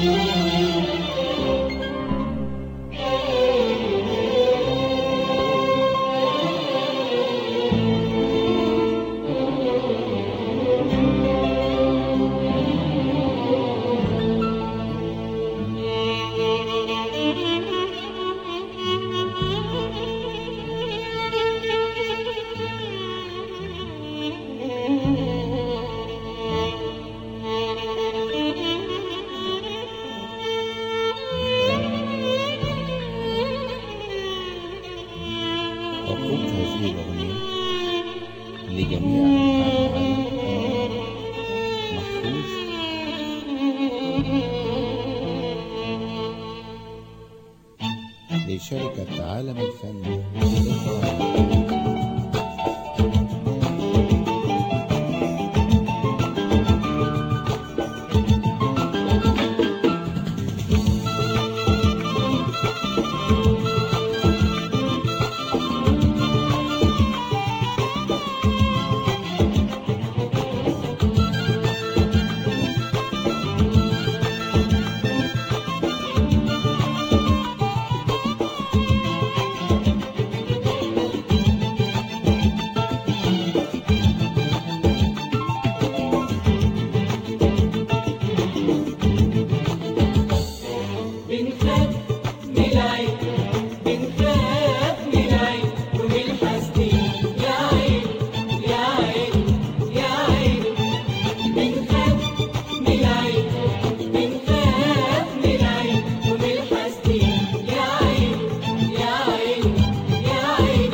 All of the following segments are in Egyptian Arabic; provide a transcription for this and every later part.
وقلت هذه الأغنية لجميع أنحاء العالم محفوظ لشركة عالم الفن للإخراج بنخاف من العين بنخاف من العين ومن الحسدين يا عين يا عين يا عين بنخاف من العين بنخاف من العين ومن الحسدين يا عين يا عين يا عين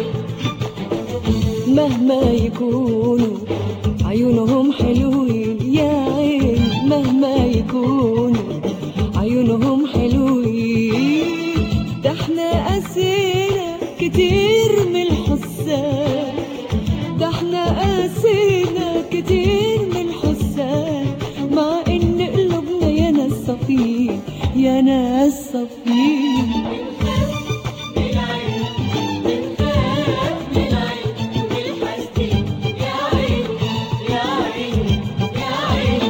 مهما يكونوا عيونهم حلوين يا عين مهما يكونوا عيونهم حلوين ده احنا قاسينا كتير من الحسان ده احنا قاسينا كتير من الحسان مع ان قلوبنا يا ناس صفين يا ناس صفين من العين بنخاف من العين ومن الحسدين يا عين يا عين يا عين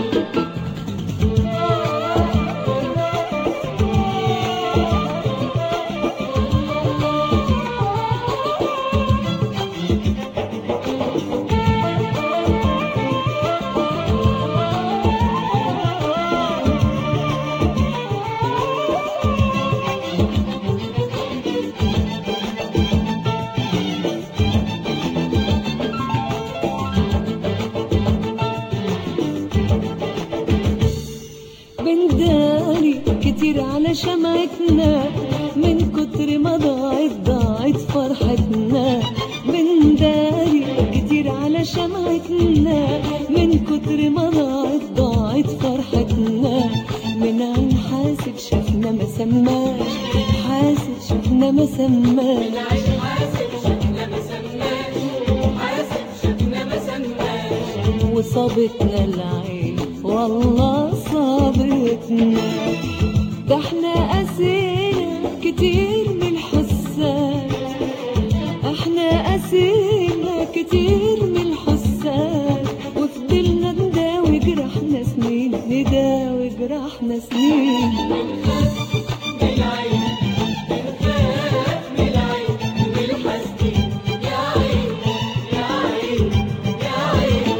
بنداري كتير على شمعتنا من كتر ما ضاعت ضاعت فرحتنا بنداري كتير على شمعتنا من كتر ما ضاعت ضاعت فرحتنا من عين حاسب شفنا ما سماش حاسب شفنا ما سماش العين حاسب شفنا ما سماش حاسب شفنا ما سماش وصابتنا العين والله صابتنا ده احنا قاسينا كتير من الحسان احنا قاسينا كتير من الحسان وفضلنا نداوي جرحنا سنين نداوي جرحنا سنين من العين بنخاف من العين ومن الحسدين يا عين يا عين يا عين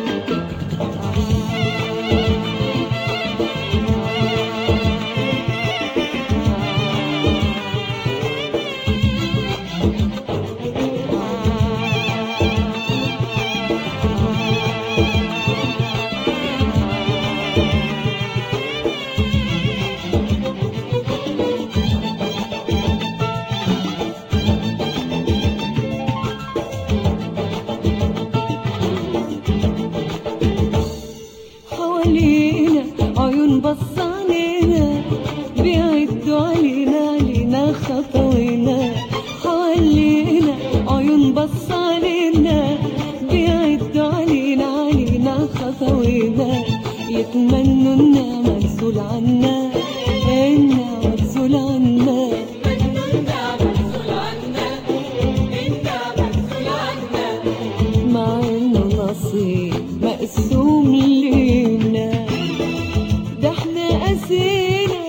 حوالينا عيون بص علينا بيعدوا علينا علينا خطوينا حوالينا عيون بص علينا بيعدوا علينا علينا خطوينا يتمنوا النعمة تزول عنا النعمة تزول عنا النعمة تزول عنا النعمة تزول عنا مع انه نصيب مقسوم لينا ده احنا قاسينا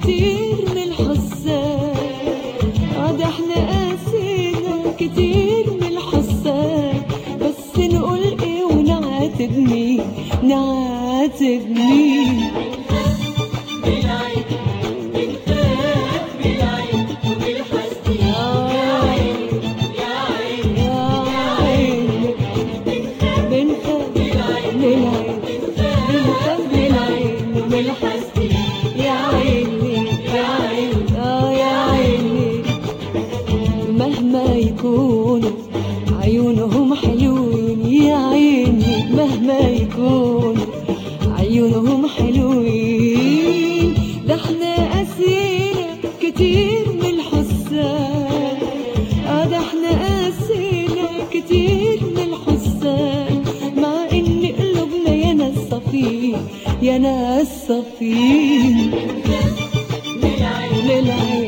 كتير من الحسان عاد احنا قاسينا كتير من الحسان بس نقول ايه ونعاتب مين نعاتب مين بالعين بنخاف بالعين وبالحسد يا عين يا عين يا عيني بنخاف من العين بنخاف من العين ومن الحسد يا عيني يا عيني اه يا عيني مهما يكونوا عيونهم حلوين يا عيني مهما يكونوا عيونهم حلوين ده احنا قاسينا كتير من الحسان اه ده احنا قاسينا كتير من الحسان مع ان قلوبنا يا ناس صفين يا ناس صفين بالعين للعين